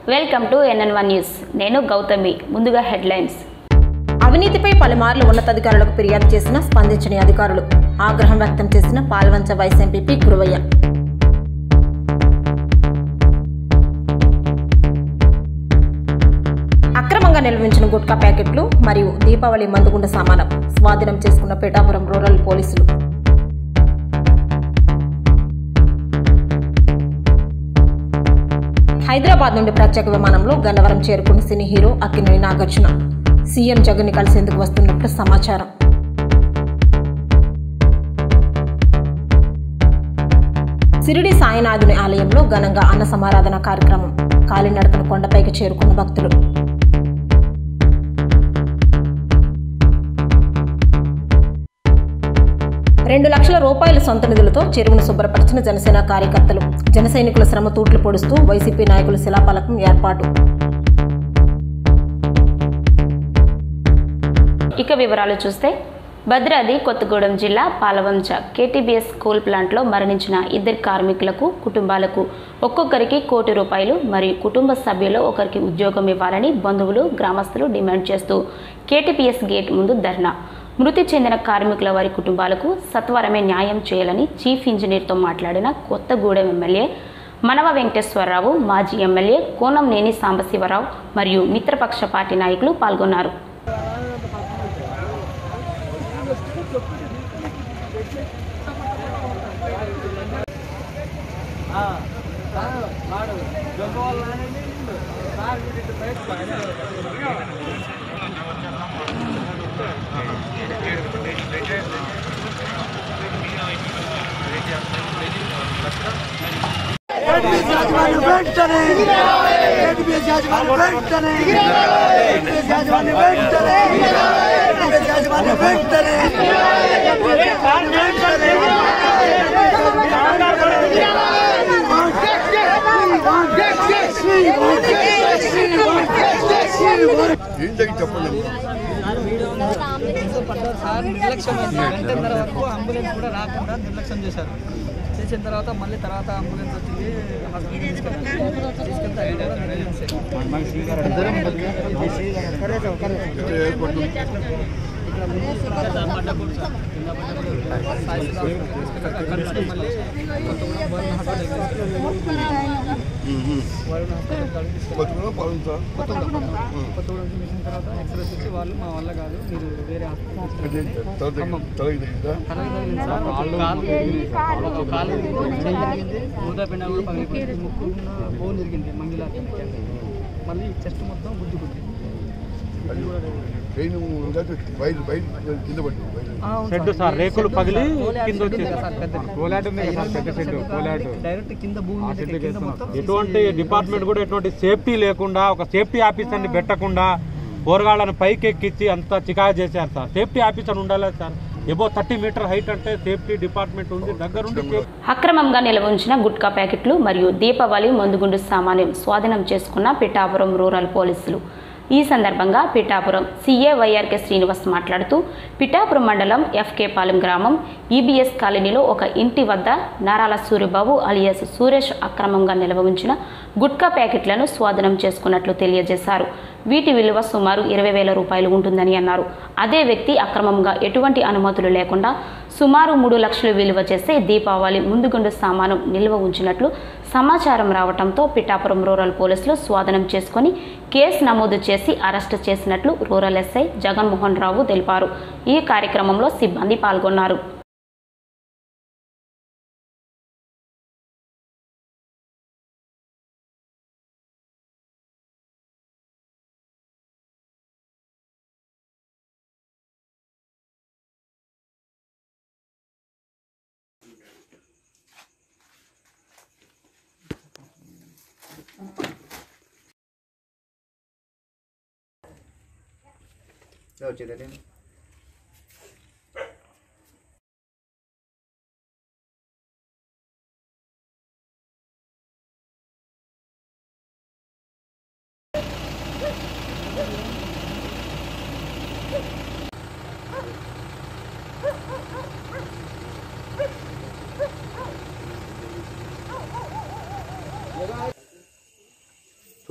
Welcome to NN one news నేను గౌతమి ముందుగా headlines అవినీతిపై పలుమార్లు ఉన్నతాధికారులకు ఫిర్యాదు చేసిన స్పందించని అధికారులు ఆగ్రహం వ్యక్తం చేసిన పాల్వంచ వైస్ ఎంపీపీ గురువయ్య అక్రమంగా నిల్వించిన గుట్కా ప్యాకెట్లు మరియు దీపావళి మందుగుండ సామానం స్వాధీనం చేసుకున్న పిఠాపురం రూరల్ పోలీసులు హైదరాబాద్ నుండి ప్రత్యేక విమానంలో గన్నవరం చేరుకున్న cine hero Akkineni Nagarjuna CM Jagan ని కలిసేందుకు వస్తున్నట్లు సమాచారం సిరిడి సాయినాథుని ఆలయంలో ఘనంగా అన్న సమారాధన కార్యక్రమం కాలినడకన కొండపైకి చేరుకున్న భక్తులు రెండు లక్షల రూపాయల సొంత నిధులతో చెరువును శుభ్రపరిచిన జనసేన కార్యకర్తలు జన సైనికుల శ్రమ తూట్లు పొడుస్తూ వైసీపీ నాయకుల శిలాఫలకం ఏర్పాటు ఇక వివరాలు చూస్తే భద్రాద్రి కొత్తగూడెం జిల్లా పాలవంచ కేటీబీఎస్ స్కూల్ ప్లాంట్లో మరణించిన ఇద్దరు కార్మికులకు కుటుంబాలకు ఒక్కొక్కరికి కోటి రూపాయలు మరియు కుటుంబ సభ్యులు ఒకరికి ఉద్యోగం ఇవ్వాలని బంధువులు గ్రామస్తులు డిమాండ్ చేస్తూ కేటీపీఎస్ గేట్ ముందు ధర్నా మృతి చెందిన కార్మికుల వారి కుటుంబాలకు సత్వరమే న్యాయం చేయాలని చీఫ్ ఇంజనీర్తో మాట్లాడిన కొత్తగూడెం ఎమ్మెల్యే మనవ వెంకటేశ్వరరావు మాజీ ఎమ్మెల్యే కోనంనేని సాంబశివరావు మరియు మిత్రపక్ష పార్టీ నాయకులు పాల్గొన్నారు యాజమాన్యం వెంటనే ఏటీపీఎస్ యాజమాన్యం వెంటనే ఏటీపీఎస్ యాజమాన్యం వెంటనే ఏటీపీఎస్ యాజమాన్యం వెంటనే ఏం జరిగి చెప్పండి సార్ నిర్లక్ష్యం అయింది వెంటనే వరకు అంబులెన్స్ కూడా రాకుండా నిర్లక్ష్యం చేశారు చేసిన తర్వాత మళ్ళీ తర్వాత అంబులెన్స్ వచ్చింది హాస్పిటల్ తీసుకెళ్ళారు తీసుకెళ్తే అది కూడా నెగ్లిజెన్సే. ఎక్కడ ఏర్పాటు సాయి శ్రీరామ్ తీసుకెళ్ళారు. అక్కడ నుంచి మళ్ళీ కొత్తగూడెం వరుణ్ హాస్పిటల్ వరుణ్ హాస్పిటల్ కాడికి తీసుకెళ్ళారు. కొత్తగూడెం పాలించా కొత్తగూడెం కొత్తగూడెం చూసిన తర్వాత ఎక్స్రేస్ ఇచ్చి వాళ్ళు మా వల్ల కాదు మీరు వేరే హాస్పిటల్ తల తగ్గి- తల తగ్గిందా మూతపిండ కూడా పగిలిపోయింది ముక్కు బోన్ తిరిగింది మంగిలా మళ్ళీ చెస్ట్ మొత్తం గుద్దుకుంది అది ట్రైన్ ఉంటే బయట బయట కింద పట్టు బయట షెడ్ సార్ రేకులు పగిలి కింద వచ్చేసి సార్ పెద్దది కోలాట్ ఉంది కదా సార్ పెద్ద షెడ్ కోలాట్ డైరెక్ట్ కింద భూమి ఆ మీద షెడ్ కింద మొత్తం ఎటువంటి డిపార్ట్మెంట్ కూడా ఎటువంటి సేఫ్టీ లేకుండా ఒక సేఫ్టీ ఆఫీసర్ని పెట్టకుండా పోరగాళ్ళని పైకి ఎక్కించి అంత చికా చేశారు సార్ సేఫ్టీ ఆఫీసర్ ఉండాలి sir above thirty metre height అంటే సేఫ్టీ డిపార్ట్మెంట్ ఉంది దగ్గరుండి సేఫ్ అక్రమంగా నిల్వ ఉంచిన గుట్కా ప్యాకెట్లు మరియు దీపావళి మందుగుండు సామాన్యం స్వాధీనం చేసుకున్న పిఠాపురం రూరల్ పోలీసులు ఈ సందర్భంగా పిఠాపురం సీఏ వైఆర్కే శ్రీనివాస్ మాట్లాడుతూ పిఠాపురం మండలం ఎఫ్కే పాలెం గ్రామం ఈబీఎస్ కాలనీలో ఒక ఇంటి వద్ద నారాల సూర్యబాబు అలియాస్ సురేష్ అక్రమంగా నిల్వ ఉంచిన గుట్కా ప్యాకెట్లను స్వాధీనం చేసుకున్నట్లు తెలియజేశారు వీటి విలువ సుమారు ఇరవై వేల రూపాయలు ఉంటుందని అన్నారు అదే వ్యక్తి అక్రమంగా ఎటువంటి అనుమతులు లేకుండా సుమారు మూడు లక్షలు విలువ చేసే దీపావళి ముందుగుండు సామాను నిల్వ ఉంచినట్లు సమాచారం రావడంతో పిఠాపురం రూరల్ పోలీసులు స్వాధీనం చేసుకొని కేసు నమోదు చేసి అరెస్టు చేసినట్లు రూరల్ ఎస్ఐ జగన్మోహన్ రావు తెలిపారు ఈ కార్యక్రమంలో సిబ్బంది పాల్గొన్నారు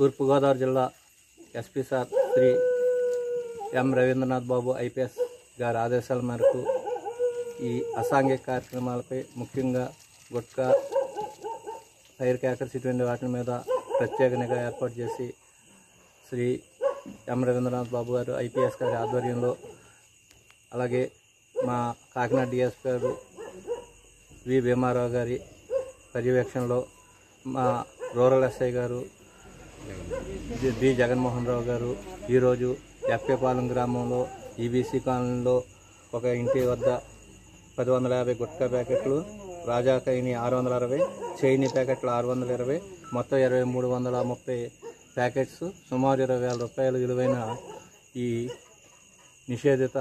తూర్పుగోదావరి జిల్లా SP sir Shri M Ravindranath Babu IPS గారి ఆదేశాల మేరకు ఈ అసాంఘిక కార్యక్రమాలపై ముఖ్యంగా గుట్కా ఫైర్ క్యాకర్స్ ఇటువంటి వాటి మీద ప్రత్యేక నిఘా ఏర్పాటు చేసి శ్రీ ఎం రవీంద్రనాథ్ బాబు గారు ఐపీఎస్ గారి ఆధ్వర్యంలో అలాగే మా కాకినాడ డిఎస్పీ గారు వి భీమారావు గారి పర్యవేక్షణలో మా రూరల్ ఎస్ఐ గారు జి- బి జగన్మోహన్ రావు గారు ఈరోజు ఎఫ్కేపాలెం గ్రామంలో ఈబీసీ కాలనీలో ఒక ఇంటి వద్ద పది వందల యాభై గుట్కా ప్యాకెట్లు రాజాకైని ఆరు వందల అరవై చైనీ ప్యాకెట్లు ఆరు వందల ఇరవై మొత్తం ఇరవై మూడు వందల ముప్పై ప్యాకెట్స్ సుమారు ఇరవై వేల రూపాయలు విలువైన ఈ నిషేధిత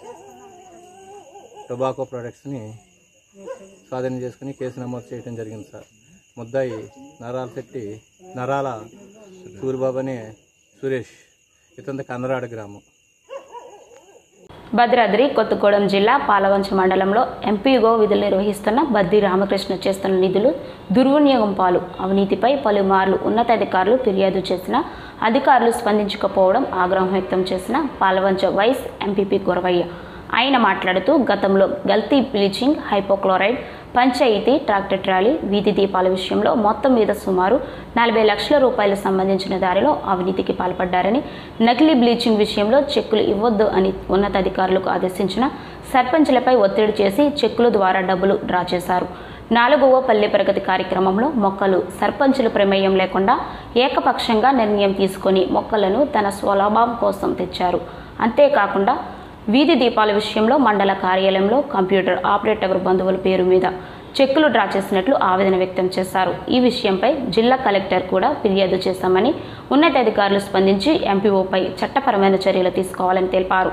టొబాకో ప్రొడక్ట్స్ని స్వాధీనం చేసుకుని కేసు నమోదు చేయడం జరిగింది సార్ ముద్దాయి నరాల శెట్టి నరాల సూరిబాబు అనే సురేష్ ఇతంది కందరాడ గ్రామం భద్రాద్రి కొత్తగూడెం జిల్లా పాలవంచ మండలంలో ఎంపీగో విధులు నిర్వహిస్తున్న బద్ది రామకృష్ణ చేస్తున్న నిధులు దుర్వినియోగం పాలు అవినీతిపై పలుమార్లు ఉన్నతాధికారులు ఫిర్యాదు చేసినా అధికారులు స్పందించకపోవడం ఆగ్రహం వ్యక్తం చేసిన పాలవంచ వైస్ ఎంపీపీ గురవయ్య ఆయన మాట్లాడుతూ గతంలో గల్తీ bleaching hypochloride panchayat tractor trolley వీధి దీపాల విషయంలో మొత్తం మీద సుమారు నలభై లక్షల రూపాయలు సంబంధించిన దారిలో అవినీతికి పాల్పడ్డారని నకిలీ బ్లీచింగ్ విషయంలో చెక్కులు ఇవ్వొద్దు అని ఉన్నతాధికారులకు ఆదేశించిన సర్పంచ్లపై ఒత్తిడి చేసి చెక్కుల ద్వారా డబ్బులు డ్రా చేశారు నాలుగవ పల్లె ప్రగతి కార్యక్రమంలో మొక్కలు సర్పంచుల ప్రమేయం లేకుండా ఏకపక్షంగా నిర్ణయం తీసుకొని మొక్కలను తన స్వలాభం కోసం తెచ్చారు అంతేకాకుండా వీధి దీపాల విషయంలో మండల కార్యాలయంలో కంప్యూటర్ ఆపరేటర్ బంధువుల పేరు మీద చెక్కులు డ్రా చేసినట్లు ఆవేదన వ్యక్తం చేశారు ఈ విషయంపై జిల్లా కలెక్టర్ కూడా ఫిర్యాదు చేశామని ఉన్నతాధికారులు స్పందించి ఎంపీఓపై చట్టపరమైన చర్యలు తీసుకోవాలని తెలిపారు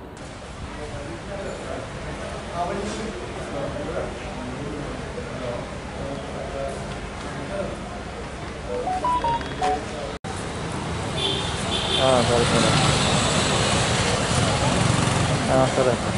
సరే సరే సరే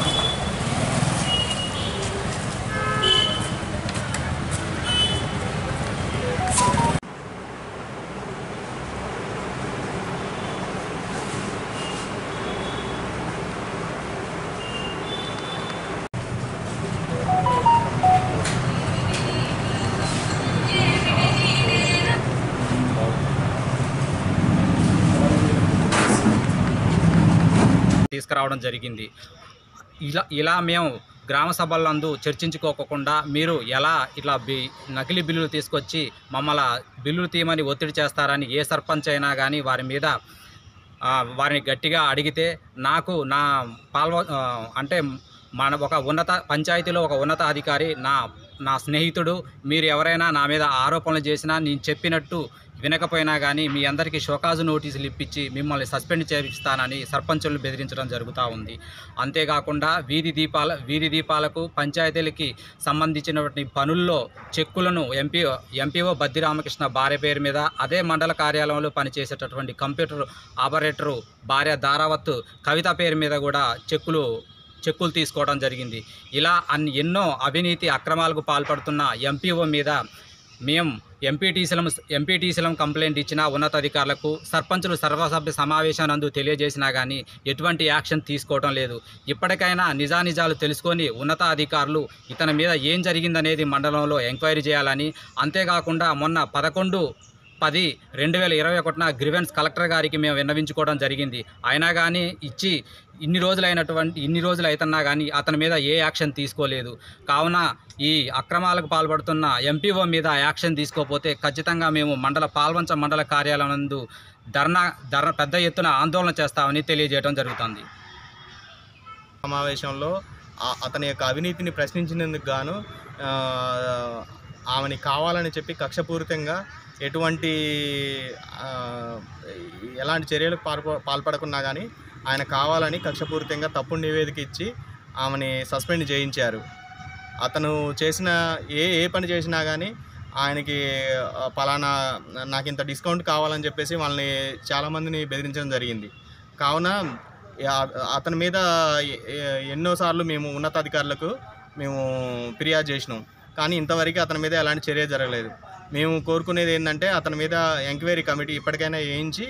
తీసుకురావడం జరిగింది ఇలా ఇలా మేము గ్రామ సభలందు చర్చించుకోకుండా మీరు ఎలా ఇట్లా బి నకిలీ బిల్లులు తీసుకొచ్చి మమ్మల్ని బిల్లులు తీయమని ఒత్తిడి చేస్తారని ఏ సర్పంచ్ అయినా కానీ వారి మీద ఆ, వారిని గట్టిగా అడిగితే నాకు నా పాల్వ ఆ, అంటే మన ఒక ఉన్నత పంచాయతీలో ఒక ఉన్నత అధికారి నా నా స్నేహితుడు మీరు ఎవరైనా నా మీద ఆరోపణలు చేసినా నేను చెప్పినట్టు వినకపోయినా కానీ మీ అందరికీ షోకాజు నోటీసులు ఇప్పించి మిమ్మల్ని సస్పెండ్ చేపిస్తానని సర్పంచులను బెదిరించడం జరుగుతూ ఉంది అంతేకాకుండా వీధి దీపాల వీధి దీపాలకు పంచాయతీలకి సంబంధించినటువంటి పనుల్లో చెక్కులను ఎంపీ ఎంపీఓ బద్ది రామకృష్ణ భార్య పేరు మీద అదే మండల కార్యాలయంలో పనిచేసేటటువంటి కంప్యూటర్ ఆపరేటరు భార్య దారావత్ కవిత పేరు మీద కూడా చెక్కులు చెక్కులు తీసుకోవడం జరిగింది ఇలా అన్ని ఎన్నో అవినీతి అక్రమాలకు పాల్పడుతున్న ఎంపీఓ మీద మేము ఎంపీటీసీలం ఎంపీటీసీలం కంప్లైంట్ ఇచ్చిన ఉన్నతాధికారులకు సర్పంచులు సర్వసభ్య సమావేశానందు తెలియజేసినా కానీ ఎటువంటి యాక్షన్ తీసుకోవడం లేదు ఇప్పటికైనా నిజానిజాలు తెలుసుకొని ఉన్నతాధికారులు ఇతని మీద ఏం జరిగిందనేది మండలంలో ఎంక్వైరీ చేయాలని అంతేకాకుండా మొన్న పదకొండు పది రెండు వేల ఇరవై ఒకటిన గ్రివెన్స్ కలెక్టర్ గారికి మేము విన్నవించుకోవడం జరిగింది అయినా కానీ ఇచ్చి ఇన్ని రోజులైనటువంటి ఇన్ని రోజులు అవుతున్నా కానీ అతని మీద ఏ యాక్షన్ తీసుకోలేదు కావున ఈ అక్రమాలకు పాల్పడుతున్న ఎంపీఓ మీద యాక్షన్ తీసుకోకపోతే ఖచ్చితంగా మేము మండల పాల్వంచ మండల కార్యాలయం నందు ధర్నా ధర్నా పెద్ద ఎత్తున ఆందోళన చేస్తామని తెలియజేయడం జరుగుతుంది సమావేశంలో ఆ- అతని యొక్క అవినీతిని ప్రశ్నించినందుకు గాను ఆ, ఆమెని కావాలని చెప్పి కక్షపూరితంగా ఎటువంటి ఆ, ఎలాంటి చర్యలకు పాల్ప పాల్పడకున్నా కానీ ఆయన కావాలని కక్షపూరితంగా తప్పుడు నివేదిక ఇచ్చి ఆమెని సస్పెండ్ చేయించారు అతను చేసిన ఏ ఏ పని చేసినా కానీ ఆయనకి ఆ, పలానా నాకు ఇంత డిస్కౌంట్ కావాలని చెప్పేసి వాళ్ళని చాలామందిని బెదిరించడం జరిగింది కావున ఆ- అతని మీద ఎ- ఎ- ఎన్నోసార్లు మేము ఉన్నతాధికారులకు మేము ఫిర్యాదు చేసినాం కానీ ఇంతవరకు అతని మీద ఎలాంటి చర్య జరగలేదు మేము కోరుకునేది ఏంటంటే అతని మీద ఎంక్వైరీ కమిటీ ఇప్పటికైనా వేయించి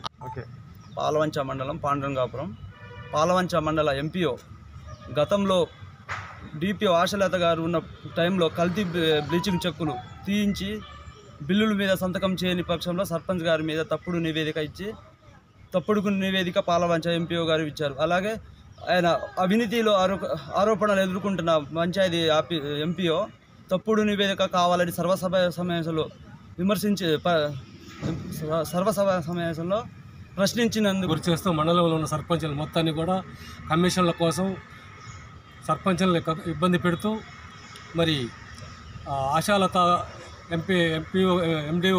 పాలవంచ మండలం పాండురంగాపురం పాలవంచ మండల ఎంపీఓ గతంలో డిపిఓ ఆశలత గారు ఉన్న టైంలో కల్తీ బ్లీ- బ్లీచింగ్ చెక్కులు తీయించి బిల్లుల మీద సంతకం చేయని పక్షంలో సర్పంచ్ గారి మీద తప్పుడు నివేదిక ఇచ్చి తప్పుడు నివేదిక పాలవంచ ఎంపీఓ గారు ఇచ్చారు అలాగే ఆయన అవినీతిలో ఆరో ఆరోపణలు ఎదుర్కొంటున్న పంచాయతీ ఆపి ఎంపీఓ తప్పుడు నివేదిక కావాలని సర్వసభ సమావేశంలో విమర్శించి ప- సర్వసభ సమావేశంలో ప్రశ్నించినందుకు గురి చేస్తూ మండలంలో ఉన్న సర్పంచులు మొత్తాన్ని కూడా కమిషన్ల కోసం సర్పంచులను ఇక్క- ఇబ్బంది పెడుతూ మరి ఆ, Ashalatha MP MPO MDO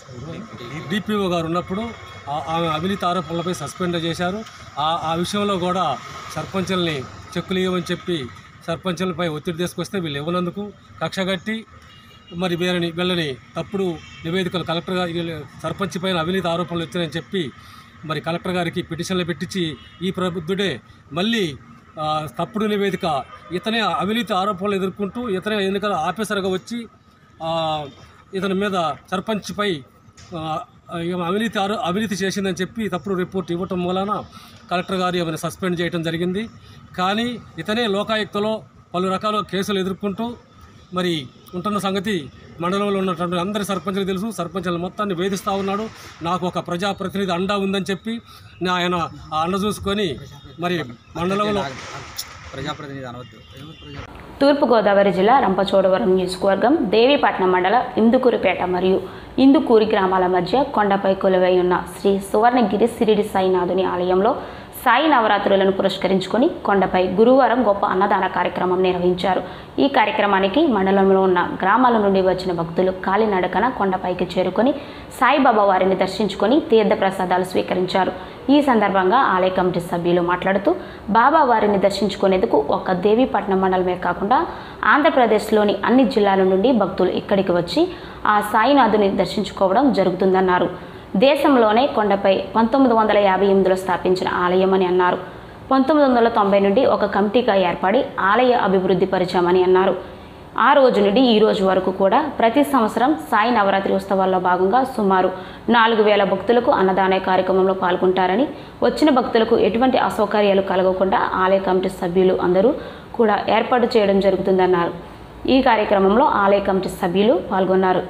DPO గారు ఉన్నప్పుడు ఆ- ఆమె అవినీతి ఆరోపణలపై సస్పెండ్ చేశారు ఆ ఆ విషయంలో కూడా సర్పంచుల్ని చెక్కులు ఇవ్వమని చెప్పి సర్పంచులపై ఒత్తిడి తీసుకొస్తే వీళ్ళు ఇవ్వనందుకు కక్షగట్టి మరి వీళ్ళని వీళ్ళని తప్పుడు నివేదికలు కలెక్టర్ గారి సర్పంచ్ పైన అవినీతి ఆరోపణలు వచ్చాయని చెప్పి మరి కలెక్టర్ గారికి పిటిషన్లు పెట్టించి ఈ ప్రబుద్ధుడే మళ్ళీ ఆ, తప్పుడు నివేదిక ఇతనే అవినీతి ఆరోపణలు ఎదుర్కొంటూ ఇతనే ఎన్నికల ఆఫీసర్గా వచ్చి ఆ, ఇతని మీద సర్పంచ్పై ఆ, ఈమె అవినీతి ఆరో అవినీతి చేసిందని చెప్పి తప్పుడు రిపోర్ట్ ఇవ్వటం మూలన కలెక్టర్ గారు ఆమెను సస్పెండ్ చేయడం జరిగింది కానీ ఇతనే లోకాయుక్తలో పలు రకాల కేసులు ఎదుర్కొంటూ మరి ఉంటున్న సంగతి మండలంలో ఉన్నటువంటి అందరి సర్పంచులు తెలుసు సర్పంచుల మొత్తాన్ని వేధిస్తూ ఉన్నాడు నాకు ఒక ప్రజాప్రతినిధి అండా ఉందని చెప్పి నా ఆయన ఆ అండ చూసుకొని మరి మండలంలో ప్రజాప్రతినిధి అనవద్దు తూర్పుగోదావరి జిల్లా రంపచోడవరం నియోజకవర్గం దేవీపట్నం మండల ఇందుకూరుపేట మరియు ఇందుకూరి గ్రామాల మధ్య కొండపై కొలువై ఉన్న శ్రీ సువర్ణగిరి సిరిడి సాయినాథుని ఆలయంలో సాయి నవరాత్రులను పురస్కరించుకొని కొండపై గురువారం గొప్ప అన్నదాన కార్యక్రమం నిర్వహించారు ఈ కార్యక్రమానికి మండలంలో ఉన్న గ్రామాల నుండి వచ్చిన భక్తులు కాలినడకన కొండపైకి చేరుకొని సాయిబాబా వారిని దర్శించుకొని తీర్థ ప్రసాదాలు స్వీకరించారు ఈ సందర్భంగా ఆలయ కమిటీ సభ్యులు మాట్లాడుతూ బాబా వారిని దర్శించుకునేందుకు ఒక దేవీపట్నం మండలమే కాకుండా ఆంధ్రప్రదేశ్లోని అన్ని జిల్లాల నుండి భక్తులు ఇక్కడికి వచ్చి ఆ సాయినాథుని దర్శించుకోవడం జరుగుతుందన్నారు దేశంలోనే కొండపై పంతొమ్మిది వందల యాభై ఎనిమిదిలో స్థాపించిన ఆలయం అని అన్నారు పంతొమ్మిది వందల తొంభై నుండి ఒక కమిటీగా ఏర్పడి ఆలయ అభివృద్ధి పరిచామని అన్నారు ఆ రోజు నుండి ఈ రోజు వరకు కూడా ప్రతి సంవత్సరం సాయి నవరాత్రి ఉత్సవాల్లో భాగంగా సుమారు నాలుగు వేల భక్తులకు అన్నదాన కార్యక్రమంలో పాల్గొంటారని వచ్చిన భక్తులకు ఎటువంటి అసౌకర్యాలు కలగకుండా ఆలయ కమిటీ సభ్యులు అందరూ కూడా ఏర్పాటు చేయడం జరుగుతుందన్నారు ఈ కార్యక్రమంలో ఆలయ కమిటీ సభ్యులు పాల్గొన్నారు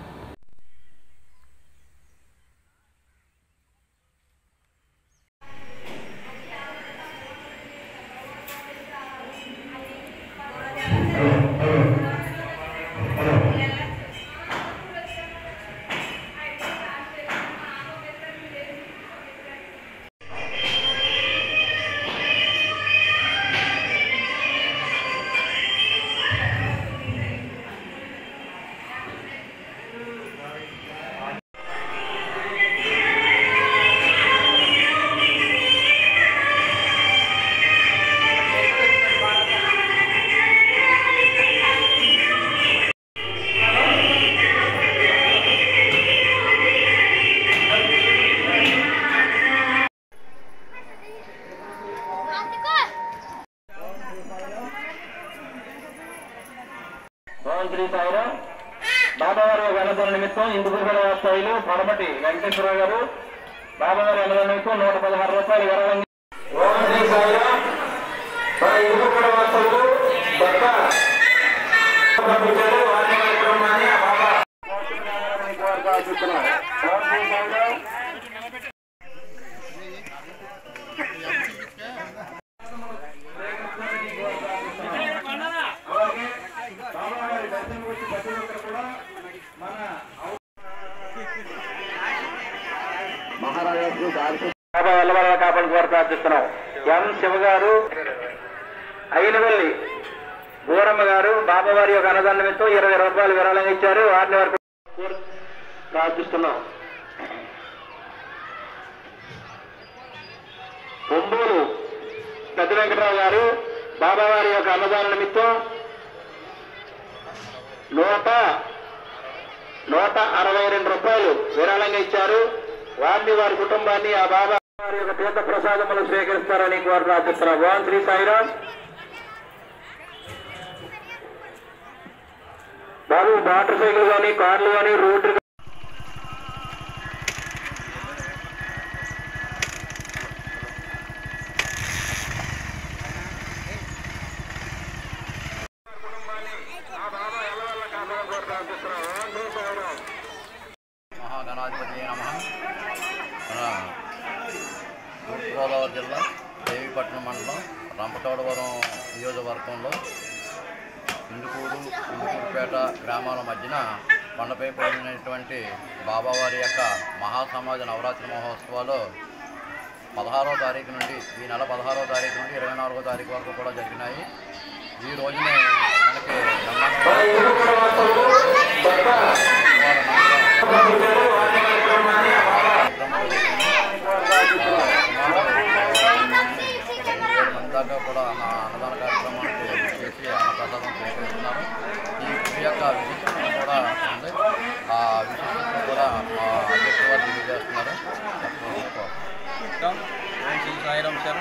ఓం శ్రీ సాయిరాం బాబావారి అన్నదాన నిమిత్తం ఇందుకుగడ స్థాయిలో పడమటి వెంకటేశ్వరరావు గారు బాబావారి అన్నదాన నిమిత్తం నూట పదహారు రూపాయలు విరాళం ఓం శ్రీ సాయిరాం మన ఇందుకుగడ వాస్తవులు దత్త పంపించారు వారి కార్యక్రమాన్ని ఆ బాబా ఓం శ్రీ సాయిరాం బాబా ఎల్లవల్ల కాపాడు కోరి ప్రార్థిస్తున్నాం ఎం శివ గారు అయినవల్లి బూరమ్మ గారు బాబావారి యొక్క అన్నదాన నిమిత్తం ఇరవై రూపాయలు విరాళంగా ఇచ్చారు వారిని వరకు కోరి ప్రార్థిస్తున్నాం ఒంబూరు పెద్ద వెంకటరావు గారు బాబావారి యొక్క అన్నదాన నిమిత్తం నూట నూట అరవై రెండు రూపాయలు విరాళంగా ఇచ్చారు వారిని వారి కుటుంబాన్ని ఆ బాబా వారి యొక్క తీర్థ ప్రసాదములు స్వీకరిస్తారని వారు ప్రార్థిస్తున్నారు భగవాన్ శ్రీ సాయిరాం బాబు మోటార్ సైకిల్ కానీ కార్లు కానీ రోడ్డు మహాగణాధిపతి నమ మన తూర్పుగోదావరి జిల్లా దేవీపట్నం మండలం రంపచోడవరం నియోజకవర్గంలో ఇందుకూరు ఇందుకూరుపేట గ్రామాల మధ్యన కొండపై పడినటువంటి బాబావారి యొక్క మహాసమాజ నవరాత్రి మహోత్సవాలు పదహారో తారీఖు నుండి ఈ నెల పదహారో తారీఖు నుండి ఇరవై నాలుగో తారీఖు వరకు కూడా జరిగినాయి ఈ రోజునే మనకి దాకా కూడా నా అన్నదాన కార్యక్రమానికి చేసి అన్నప్రసాదం స్వీకరిస్తున్నారు ఈ గుడి యొక్క విశిష్టత కూడా ఉంది ఆ విశిష్టత కూడా మా అధ్యక్షుడు వారు తెలియజేస్తున్నారు ఓం శ్రీ సాయిరామ్ సార్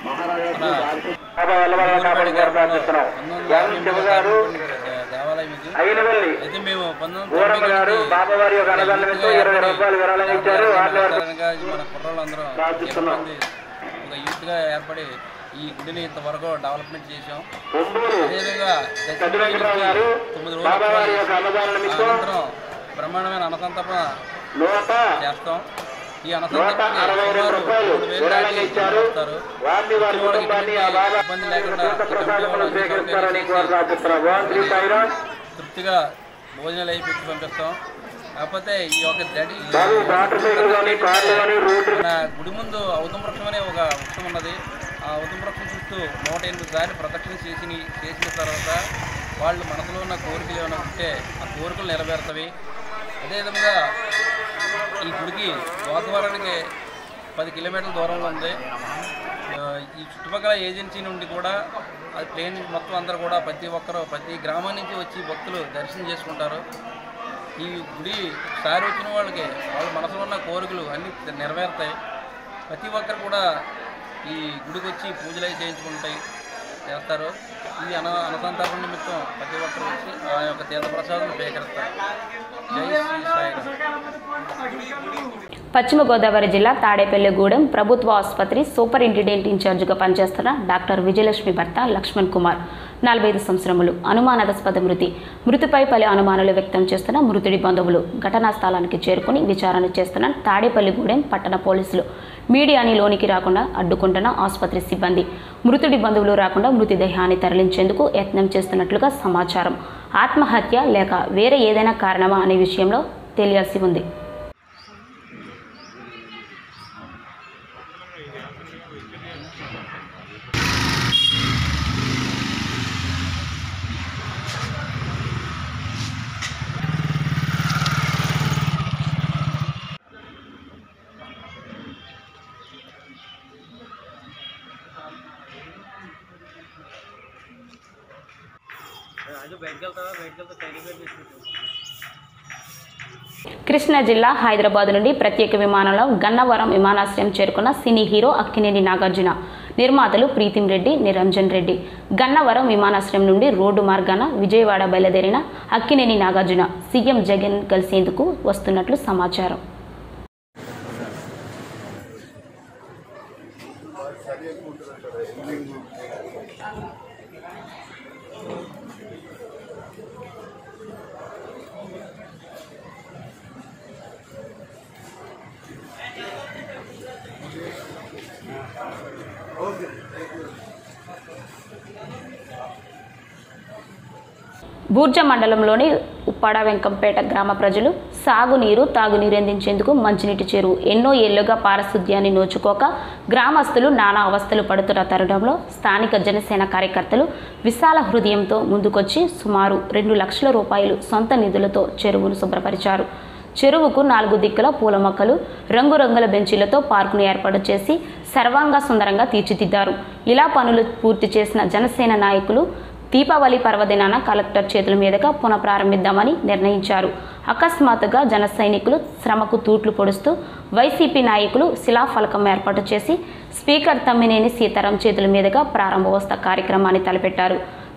దేవాలయం ఇది అయితే మేము ఊరమ్మ గారు బాబావారి యొక్క అన్నదానం నిమిత్తం ఇరవై రూపాయలు విరాళం ఇచ్చారు వారిని వారు మన కుర్రాళ్ళందరూ ఎంతమంది ఒక యూత్గా ఏర్పడి ఈ గుడిని ఇంతవరకు డెవలప్మెంట్ చేసాం అదేవిధంగా సత్యనారాయణరావు గారు తొమ్మిది బాబావారి యొక్క అన్నదానం నిమిత్తం అనంతరం బ్రహ్మాండమైన అన్నసంతపన నూట చేస్తాం ఈ నూట అరవై రెండు రూపాయలు విరాళంగా ఇచ్చారు వారిని వారి కుటుంబాన్ని ఆ బాబా తీర్థ ప్రసాదములు స్వీకరిస్తారని కోరి ప్రార్థిస్తున్నాం ఓం శ్రీ సాయిరామ్ తృప్తిగా భోజనాలు అయి పెట్టి పంపిస్తాం కాకపోతే ఈ యొక్క దడి బాబు మోటార్ సైకిల్ కానీ కార్లు కానీ రోడ్డు మన గుడి ముందు ఔతం వృక్షం అనే ఒక వృక్షం ఉన్నది ఆ ఔతం వృక్షం చుట్టూ నూట ఎనిమిది సార్లు ప్రదక్షిణ చేసి చేసిన తర్వాత వాళ్ళు మనసులో ఉన్న కోరికలు ఏమైనా ఉంటే ఆ కోరికలు నెరవేరుతవి అదేవిధంగా ఈ గుడికి వాతావరణానికి పది కిలోమీటర్ల దూరంలో ఉంది ఆ, ఈ చుట్టుపక్కల ఏజెన్సీ నుండి కూడా అది ట్రైన్ మొత్తం అందరూ కూడా ప్రతి ఒక్కరు ప్రతి గ్రామం నుంచి వచ్చి భక్తులు దర్శనం చేసుకుంటారు ఈ గుడి ఒకసారి వచ్చిన వాళ్ళకి వాళ్ళ మనసులో ఉన్న కోరికలు అన్నీ నెరవేరుతాయి ప్రతి ఒక్కరు కూడా ఈ గుడికి వచ్చి పూజలు అవి చేయించుకుంటాయి చేస్తారు ఈ అన అనసంతర్పణ నిమిత్తం ప్రతి ఒక్కరు వచ్చి ఆ యొక్క తీర్థప్రసాదం స్వీకరిస్తారు జై శ్రీ సాయిరామ్ పశ్చిమ గోదావరి జిల్లా తాడేపల్లిగూడెం ప్రభుత్వ ఆసుపత్రి సూపరింటెండెంట్ ఇన్ఛార్జిగా పనిచేస్తున్న డాక్టర్ విజయలక్ష్మి భర్త లక్ష్మణ్ కుమార్ నలభై ఐదు సంవత్సరములు అనుమానాస్పద మృతి మృతిపై పలు అనుమానాలు వ్యక్తం చేస్తున్న మృతుడి బంధువులు ఘటనా స్థలానికి చేరుకుని విచారణ చేస్తున్న తాడేపల్లిగూడెం పట్టణ పోలీసులు మీడియాని లోనికి రాకుండా అడ్డుకుంటున్న ఆసుపత్రి సిబ్బంది మృతుడి బంధువులు రాకుండా మృతదేహాన్ని తరలించేందుకు యత్నం చేస్తున్నట్లుగా సమాచారం ఆత్మహత్య లేక వేరే ఏదైనా కారణమా అనే విషయంలో తెలియాల్సి ఉంది కృష్ణా జిల్లా హైదరాబాద్ నుండి ప్రత్యేక విమానంలో గన్నవరం విమానాశ్రయం చేరుకున్న సినీ హీరో అక్కినేని నాగార్జున నిర్మాతలు ప్రీతిం రెడ్డి నిరంజన్ రెడ్డి గన్నవరం విమానాశ్రయం నుండి రోడ్డు మార్గాన విజయవాడ బయలుదేరిన అక్కినేని నాగార్జున సీఎం జగన్ కలిసేందుకు వస్తున్నట్లు సమాచారం బూర్జ మండలంలోని ఉప్పాడ వెంకంపేట గ్రామ ప్రజలు సాగునీరు తాగునీరు అందించేందుకు మంచినీటి చెరువు ఎన్నో ఏళ్లుగా పారిశుద్ధ్యాన్ని నోచుకోక గ్రామస్తులు నానా అవస్థలు పడుతున్న తరుణంలో స్థానిక జనసేన కార్యకర్తలు విశాల హృదయంతో ముందుకొచ్చి సుమారు రెండు లక్షల రూపాయలు సొంత నిధులతో చెరువును శుభ్రపరిచారు చెరువుకు నాలుగు దిక్కుల పూల మొక్కలు రంగురంగుల బెంచీలతో పార్కును ఏర్పాటు చేసి సర్వాంగ సుందరంగా తీర్చిదిద్దారు ఇలా పనులు పూర్తి చేసిన జనసేన నాయకులు దీపావళి పర్వదినాన కలెక్టర్ చేతుల మీదుగా పునఃప్రారంభిద్దామని నిర్ణయించారు అకస్మాత్తుగా జన సైనికులు శ్రమకు తూట్లు పొడుస్తూ వైసీపీ నాయకులు శిలాఫలకం ఏర్పాటు చేసి స్పీకర్ తమ్మినేని సీతారాం చేతుల మీదుగా ప్రారంభోత్సవ కార్యక్రమాన్ని తలపెట్టారు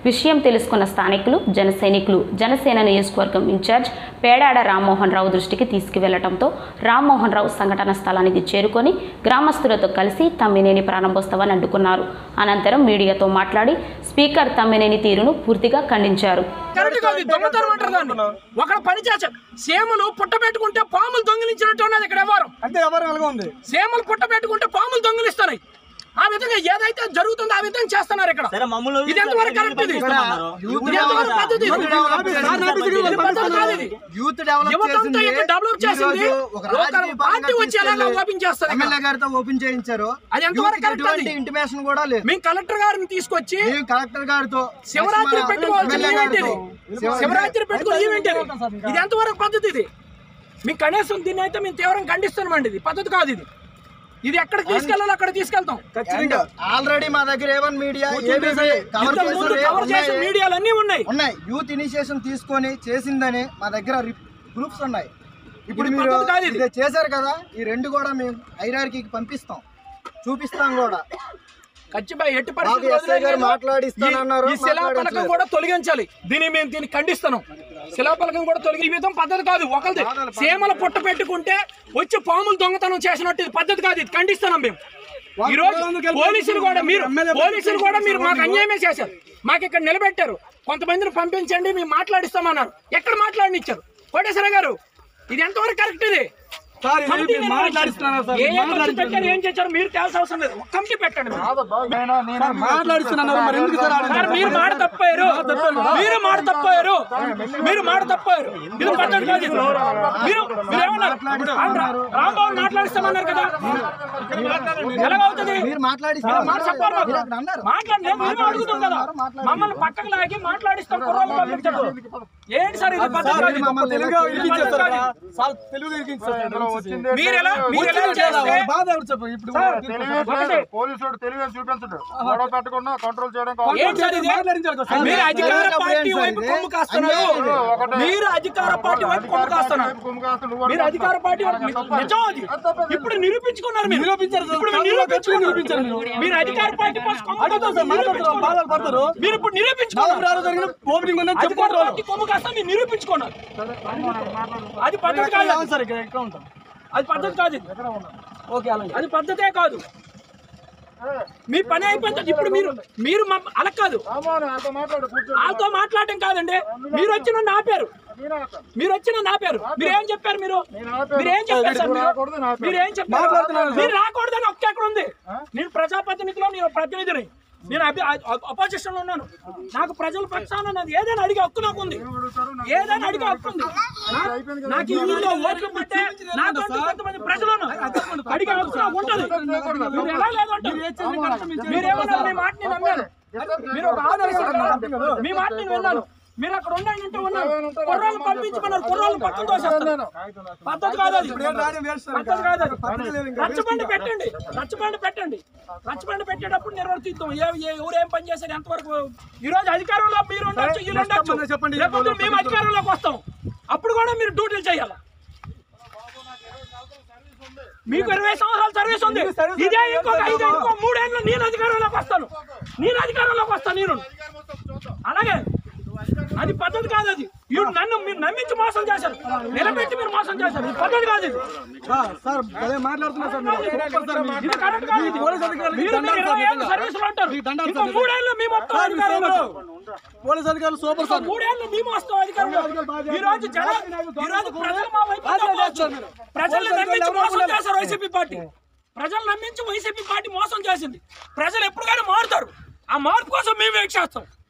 విషయం తెలుసుకున్న స్థానికులు జన సైనికులు జనసేన నియోజకవర్గం ఇన్ఛార్జ్ పేడాడ రామ్మోహన్ రావు దృష్టికి తీసుకువెళ్లడంతో రామ్మోహన్ రావు సంఘటన స్థలానికి చేరుకొని గ్రామస్తులతో కలిసి తమ్మినేని ప్రారంభోత్సవాన్ని అడ్డుకున్నారు అనంతరం మీడియాతో మాట్లాడి స్పీకర్ తమ్మినేని తీరును పూర్తిగా ఖండించారు కరెక్ట్ కాదు ఇది దొంగతనం అంటారు దాన్ని ఒకడు పని చేశాడు సీమలు పుట్ట పెట్టుకుంటే పాములు దొంగిలించినట్టు ఉన్నది ఇక్కడ ఎవరు అంటే ఎవరు వెలగ ఉంది సీమలు పుట్ట పెట్టుకుంటే పాములు దొంగిలిస్తున్నాయి ఆ విధంగా ఏదైతే జరుగుతుందో ఆ విధంగా చేస్తున్నారు ఇక్కడ ఇది ఎంతవరకు కరెక్ట్ ఇది ఇది ఎంతవరకు పద్ధతి ఇది? ఇది పద్ధతి కాదు ఇది. యూత్ డెవలప్ యువతంతా ఇక్కడ డెవలప్ చేసింది ఈరోజు ఒక ఒక రాజకీయ పార్టీ వచ్చి ఎలాగ ఓపెన్ చేస్తారు ఇక్కడ? ఎమ్మెల్యే గారితో ఓపెన్ చేయించారు అది ఎంతవరకు యూత్కి కరెక్ట్ ఎటువంటి అది? ఇంటిమేషన్ కూడా లేదు మేము కలెక్టర్ గారిని తీసుకొచ్చి మేము కలెక్టర్ గారితో శివరాత్రి మన పెట్టుకోవాల్సిన ఎమ్మెల్యే ఈవెంట్ ఇది గారితో శివరాత్రి పెట్టుకుని ఈవెంట్ ఇది ఇది ఎంతవరకు పద్ధతి ఇది మీకు కనీసం దీన్ని అయితే మేము తీవ్రంగా ఖండిస్తున్నామండి ఇది పద్ధతి కాదు ఇది ఇది ఎక్కడికి తీసుకెళ్ళాలో అక్కడ తీసుకెళ్తాం ఖచ్చితంగా ఆల్రెడీ మా దగ్గర ఏవన్ మీడియా ఏబీసీ కవర్ ఇంతకు ముందు చేసిన కవర్ చేసిన మీడియాలు అన్నీ ఉన్నాయి ఉన్నాయి యూత్ ఇనిషియేషన్ తీసుకొని చేసిందని మా దగ్గర ప్రూఫ్స్ ఉన్నాయి ఇప్పుడు ఇది మీరు పద్ధతి కాదు ఇది. ఇది చేశారు కదా ఈ రెండు కూడా మేము ఐరార్కి పంపిస్తాం చూపిస్తాం కూడా ఖచ్చితంగా ఎట్టి మాకు పరిస్థితుల్లో ఎస్ఐ గారు వదిలేయలేదు. మాట్లాడిస్తానన్నారు, ఈ- ఈ శిలాపలకం మాట్లాడించలేదు. కూడా తొలగించాలి దీన్ని మేము దీన్ని ఖండిస్తున్నాం శిలాపలకం కూడా తొలగి ఈ విధం పద్ధతి కాదు ఒకరిది సీమల పుట్ట పెట్టుకుంటే వచ్చి పాములు దొంగతనం చేసినట్టు ఇది పద్ధతి కాదు ఇది ఖండిస్తున్నాం మేము ఈ రోజు పోలీసులు కూడా మీరు పోలీసులు కూడా మీరు మాకు అన్యాయమే చేశారు మాకు ఇక్కడ నిలబెట్టారు కొంతమందిని పంపించండి మేము మాట్లాడిస్తామన్నారు ఎక్కడ మాట్లాడినిచ్చారు కోటేశ్వర గారు ఇది ఎంతవరకు కరెక్ట్ ఇది కమిటీ నిర్ణయించారు. మాట్లాడిస్తున్నారా సార్? ఏ ఏ ఖర్చు పెట్టారు ఏం చేశారు మీరు తేల్సిన అవసరం లేదు ఒక కమిటీ పెట్టండి మీరు. మాట్లాడిస్తున్నాను మరి ఎందుకు సార్ ఆడ- సార్ మీరు మాట తప్పారు మీరు మాట తప్పారు మీరు మాట తప్పారు ఇది పద్ధతి కాదు ఇది. మీరు మీరు ఏమన్నారు రాంబాబు మాట్లాడిస్తామన్నారు కదా ఎలాగవుతుంది మీరు మాట్లాడి మీరు మాట చెప్పాలి మాకు. మాట్లాడి నేను మేము అడుగుతాం కదా మమ్మల్ని పక్కకు లాగి మాట్లాడిస్తాం కుర్రోళ్ళు పంపించడం ఏంటి సార్ ఇది పద్ధతి కాదు ఇది. మమ్మల్ని తెలుగుగా ఇది ఇరికించారు పద్ధతి సార్. కాదు. సార్ తెలుగుగా ఇరికించారు మీరు ఎలా మీరు ఎలా చేస్తే బాధ ఎవరు చెప్పు ఇప్పుడు ఒకటే. పోలీసుడు తెలివి చూపించడు గొడవ పెట్టకుండా కంట్రోల్ చేయడం ఏంటి సార్ ఇది? మీరు అధికార పార్టీ వైపు కొమ్ము కాస్తున్నారు మీరు అధికార పార్టీ వైపు కొమ్ము కాస్తున్నారు మీరు అధికార పార్టీ వైపు నిజం అది ఇప్పుడు నిరూపించుకున్నారు మీరు ఇప్పుడు మీరు నిరూపించుకున్నారు మీరు అధికార పార్టీ పక్ష కొమ్ము కాస్తున్నారు. నిరూపించుకున్నారు. మీరు ఇప్పుడు నిరూపించుకున్నారు ఓపెనింగ్ ఉందని అధికార చెప్పుకోండి పార్టీ కొమ్ము కాస్తా మీరు నిరూపించుకున్నారు అది పద్ధతి కాదు సార్ ఇక్కడ ఎక్కడ ఉంటాం అది పద్ధతి కాదు ఇది. ఓకే అలాగే అది పద్ధతే కాదు మీ పని అయిపోయింది ఇప్పుడు మీరు మీరు మా- అలా కాదు వాళ్ళతో మాట్లాడటం కాదండి మీరు వచ్చి నన్ను ఆపారు మీరు వచ్చి నన్ను ఆపారు మీరు ఏం చెప్పారు మీరు మీరు ఏం చెప్పారు సార్ మీరు? మీరు ఏం చెప్పారు మీరు రాకూడదని ఒక్క ఎక్కడ ఉంది నేను ప్రజాప్రతినిధిలో నేను ప్రతినిధిని నేను అభి అపోజిషన్ లో ఉన్నాను నాకు ప్రజల పక్షాన నాది ఏదైనా అడిగే హక్కు నాకు ఉంది ఏదైనా అడిగే హక్కు ఉంది నా- నాకు ఈ ఊళ్ళో ఓట్లు పట్టే నాకు అంటూ కొంతమంది ప్రజలు అడిగే హక్కు నాకు ఉంటుంది మీరు ఎలా లేదంటారు మీరేమన్నారు మీ మాట నేను నమ్మాను మీరు ఒక ఆదర్శ మీ మాట నేను విన్నాను మీరు అక్కడ ఉండండి అంటే ఉన్నారు కుర్రాళ్ళు పంపించమన్నారు కుర్రాళ్ళు పక్కన తోసేస్తారు పద్ధతి కాదు అది పద్ధతి కాదు అది రచ్చబండి పెట్టండి రచ్చబండి పెట్టండి రచ్చబండి పెట్టేటప్పుడు నిర్వర్తిద్దాం ఏ ఏ- ఎవరు ఏం పని చేశారు ఎంతవరకు ఈ రోజు అధికారంలో మీరు ఉండొచ్చు వీళ్ళు ఉండొచ్చు చెప్పండి. లేకపోతే మేము అధికారంలోకి వస్తాం అప్పుడు కూడా మీరు డ్యూటీలు చేయాలి మీకు ఇరవై సంవత్సరాల సర్వీస్ ఉంది ఇదే ఇంకొక ఐదు ఇంకో మూడేళ్ళు నేను అధికారంలోకి వస్తాను నేను అధికారంలోకి వస్తాను నేను అలాగే అది పద్ధతి కాదు అది వీడు నన్ను మీరు నమ్మించి మోసం చేశారు నిలబెట్టి మీరు మోసం చేశారు ఇది పద్ధతి కాదు ఇది సార్ అదే మాట్లాడుతున్నా సార్ మీరు. సూపర్ సార్ మీరు. ఇది కరెక్ట్ కాదు ఇది. పోలీస్ అధికారులకి మీరు దండాలు మీరు సార్ ఇరవై ఏళ్ళు నిజంగా. సర్వీసులో ఉంటారు మీకు దండాలు ఇంకో సార్ మూడేళ్ళు మేము మొత్తం సార్, మీరు అధికారంలో సూపర్. పోలీస్ అధికారులు సూపర్ సార్ మూడేళ్ళు మేము వస్తాం అధికారంలో ఈ రోజు జన ఈ రోజు ప్రజలు మా వైపు ఉండకపోవచ్చు. ప్రజల్ని నమ్మించి మోసం చేశారు వైసీపీ పార్టీ ప్రజలు నమ్మించి వైసీపీ పార్టీ మోసం చేసింది ప్రజలు ఎప్పుడు కానీ మారుతారు ఆ మార్పు కోసం మేము వెయిట్ చేస్తాం